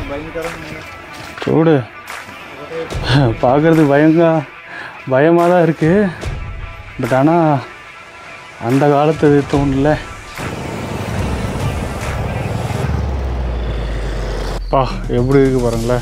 சூடு பார்க்குறதுக்கு பயங்க பயமாக தான் இருக்குது பட் ஆனால் அந்த காலத்து இது தோணல பா எப்படி இருக்கு பாருங்களேன்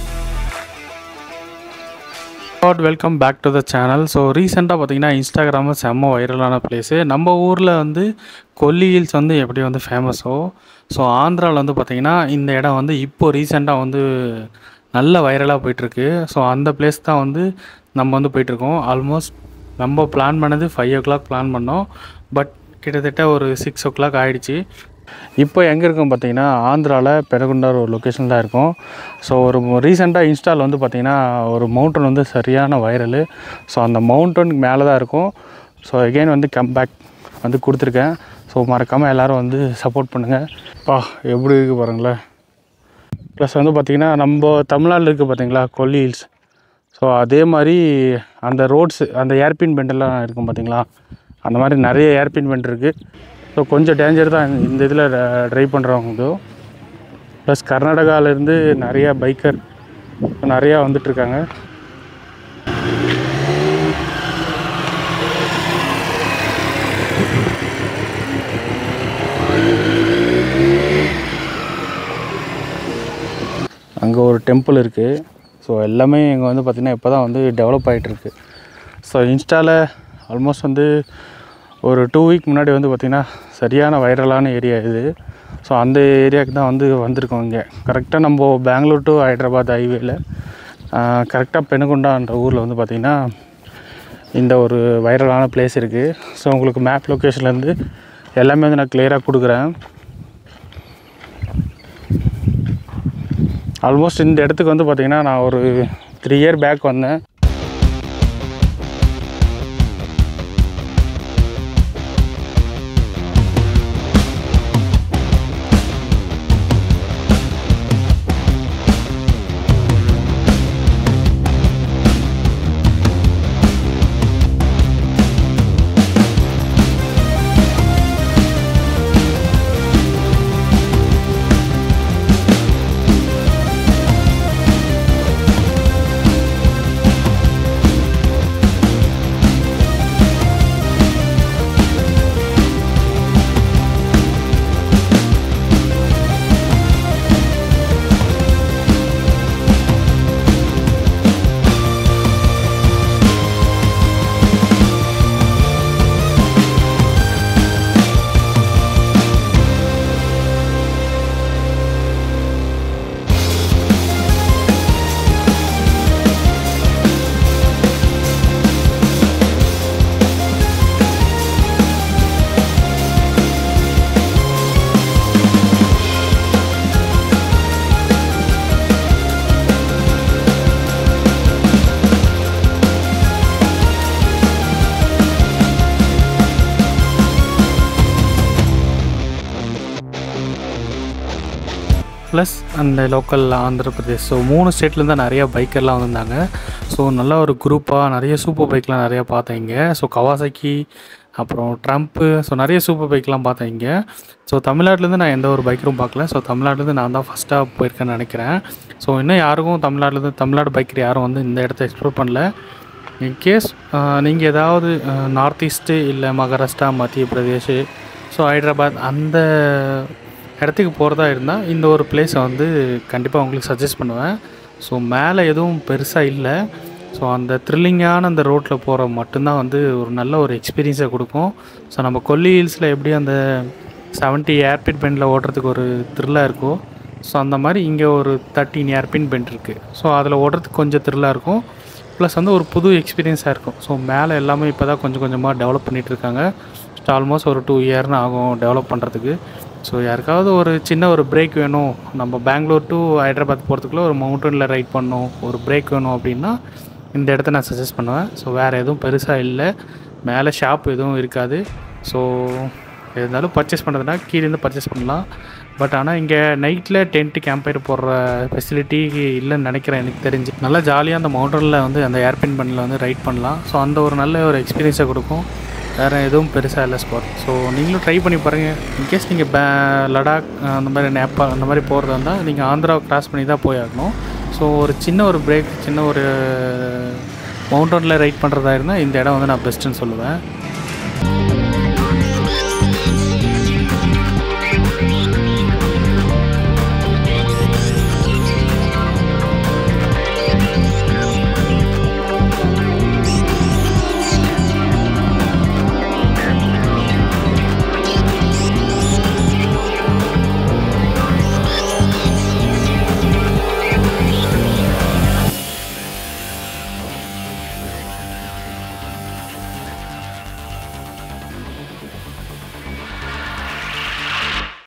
காட் welcome back to the channel so ரீசெண்டாக பார்த்தீங்கன்னா இன்ஸ்டாகிராமில் செம்ம வைரலான பிளேஸு நம்ம ஊரில் வந்து கொல்லி ஹில்ஸ் வந்து எப்படி வந்து ஃபேமஸோ ஸோ ஆந்திராவில் வந்து பார்த்திங்கன்னா இந்த இடம் வந்து இப்போ ரீசெண்டாக வந்து நல்ல வைரலாக போயிட்டுருக்கு ஸோ அந்த பிளேஸ் தான் வந்து நம்ம வந்து போயிட்டுருக்கோம் ஆல்மோஸ்ட் நம்ம பிளான் பண்ணது ஃபைவ் ஓ கிளாக் பிளான் பண்ணோம் பட் கிட்டத்தட்ட ஒரு சிக்ஸ் ஓ கிளாக் ஆகிடுச்சு இப்போ எங்கே இருக்கோம் பார்த்தீங்கன்னா ஆந்திராவில் பெரகுண்டார் ஒரு லொக்கேஷன் தான் இருக்கும் ஸோ ஒரு ரீசெண்டாக இன்ஸ்டாவில் வந்து பார்த்தீங்கன்னா ஒரு மவுண்டன் வந்து சரியான வைரலு ஸோ அந்த மவுண்டனுக்கு மேலே தான் இருக்கும் ஸோ எகெயின் வந்து கம் பேக் வந்து கொடுத்துருக்கேன் ஸோ மறக்காமல் எல்லோரும் வந்து சப்போர்ட் பண்ணுங்கள் பா எப்படி இருக்குது பாருங்களேன் ப்ளஸ் வந்து பார்த்திங்கன்னா நம்ம தமிழ்நாட்டில் இருக்குது பார்த்தீங்களா கொல்லி ஹில்ஸ் ஸோ அதே மாதிரி அந்த ரோட்ஸு அந்த ஏர்பின் பெண்டெல்லாம் இருக்கும் பார்த்தீங்களா அந்த மாதிரி நிறைய ஏர்பின் பெண்ட் இருக்குது ஸோ கொஞ்சம் டேஞ்சர் தான் இந்த இதில் ட்ரைவ் பண்ணுறவங்க ப்ளஸ் கர்நாடகாவிலேருந்து நிறையா பைக்கர் நிறையா வந்துட்டுருக்காங்க அங்கே ஒரு டெம்பிள் இருக்குது ஸோ எல்லாமே இங்கே வந்து பார்த்திங்கன்னா இப்போ தான் வந்து டெவலப் ஆகிட்டுருக்கு ஸோ இன்ஸ்டாவில் ஆல்மோஸ்ட் வந்து ஒரு டூ வீக் முன்னாடி வந்து பார்த்திங்கன்னா சரியான வைரலான ஏரியா இது ஸோ அந்த ஏரியாவுக்கு தான் வந்து வந்திருக்கோம் இங்கே கரெக்டாக நம்ம பெங்களூர் டு ஹைதராபாத் ஹைவேல கரெக்டாக பெனுகொண்டான்ற ஊரில் வந்து பார்த்திங்கன்னா இந்த ஒரு வைரலான பிளேஸ் இருக்குது ஸோ உங்களுக்கு மேப் லொக்கேஷன்லேருந்து எல்லாமே வந்து நான் கிளியராக கொடுக்குறேன் ஆல்மோஸ்ட் இந்த இடத்துக்கு வந்து பார்த்திங்கன்னா நான் ஒரு த்ரீ இயர் பேக் வந்தேன் ப்ளஸ் அந்த லோக்கல் ஆந்திர பிரதேஷ் ஸோ மூணு ஸ்டேட்லேருந்து தான் நிறையா பைக்கர்லாம் வந்திருந்தாங்க ஸோ நல்ல ஒரு குரூப்பாக நிறைய சூப்பர் பைக்லாம் நிறையா பார்த்தேன் இங்கே ஸோ கவாசக்கி அப்புறம் ட்ரம்ப்பு ஸோ நிறைய சூப்பர் பைக்லாம் பார்த்தேன் இங்கே ஸோ தமிழ்நாட்டிலேருந்து நான் எந்த ஒரு பைக்கரும் பார்க்கல ஸோ தமிழ்நாட்டிலேருந்து நான் தான் ஃபஸ்ட்டாக போயிருக்கேன்னு நினைக்கிறேன் ஸோ இன்னும் யாருக்கும் தமிழ்நாட்டிலேருந்து தமிழ்நாடு பைக்கர் யாரும் வந்து இந்த இடத்த எக்ஸ்ப்ளோர் பண்ணல இன்கேஸ் நீங்கள் ஏதாவது நார்த் ஈஸ்ட்டு இல்லை மகாராஷ்டிரா மத்திய பிரதேஷ் ஸோ ஹைதராபாத் அந்த இடத்துக்கு போகிறதா இருந்தால் இந்த ஒரு பிளேஸை வந்து கண்டிப்பாக உங்களுக்கு சஜஸ்ட் பண்ணுவேன் ஸோ மேலே எதுவும் பெருசாக இல்லை ஸோ அந்த த்ரில்லிங்கான அந்த ரோட்டில் போகிற மட்டும்தான் வந்து ஒரு நல்ல ஒரு எக்ஸ்பீரியன்ஸை கொடுக்கும் ஸோ நம்ம கொல்லி ஹில்ஸில் எப்படி அந்த செவன்ட்டி ஏர்பின் பெண்டில் ஓட்டுறதுக்கு ஒரு த்ரில்லாக இருக்கோ ஸோ அந்த மாதிரி இங்கே ஒரு தேர்ட்டின் ஏர்பின் பெண்ட் இருக்குது ஸோ அதில் ஓடுறதுக்கு கொஞ்சம் த்ரில்லாக இருக்கும் ப்ளஸ் வந்து ஒரு புது எக்ஸ்பீரியன்ஸாக இருக்கும் ஸோ மேலே எல்லாமே இப்போ தான் கொஞ்சம் கொஞ்சமாக டெவலப் பண்ணிகிட்டு இருக்காங்க ஆல்மோஸ்ட் ஒரு டூ இயர்னு ஆகும் டெவலப் பண்ணுறதுக்கு ஸோ யாருக்காவது ஒரு சின்ன ஒரு பிரேக் வேணும் நம்ம பெங்களூர் டு ஹைதராபாத் போகிறதுக்குள்ள ஒரு மவுண்டனில் ரைட் பண்ணணும் ஒரு பிரேக் வேணும் அப்படின்னா இந்த இடத்த நான் சஜஸ்ட் பண்ணுவேன் ஸோ வேறு எதுவும் பெருசாக இல்லை மேலே ஷாப் எதுவும் இருக்காது ஸோ இருந்தாலும் பர்ச்சேஸ் பண்ணுறதுனா கீழேருந்து பர்ச்சேஸ் பண்ணலாம் பட் ஆனால் இங்கே நைட்டில் டென்ட்டு கேம்ப் ஃபயர் போடுற ஃபெசிலிட்டி இல்லைன்னு நினைக்கிறேன் எனக்கு தெரிஞ்சு நல்லா ஜாலியாக அந்த மவுண்டனில் வந்து அந்த ஏர்பின் பண்ணில் வந்து ரைட் பண்ணலாம் ஸோ அந்த ஒரு நல்ல ஒரு எக்ஸ்பீரியன்ஸை கொடுக்கும் வேறு எதுவும் பெருசாக இல்லை ஸ்பாட் ஸோ நீங்களும் ட்ரை பண்ணி பாருங்கள் இன்கேஸ் நீங்கள் பே லடாக் அஹ், அந்த மாதிரி நேபாள் அந்த மாதிரி போகிறதா இருந்தால் நீங்கள் ஆந்திராவை கிராஸ் பண்ணி தான் போய் ஆகணும் ஸோ ஒரு சின்ன ஒரு பிரேக் சின்ன ஒரு மவுண்டனில் ரைட் பண்ணுறதா இருந்தால் இந்த இடம் வந்து நான் பெஸ்ட்டுன்னு சொல்லுவேன்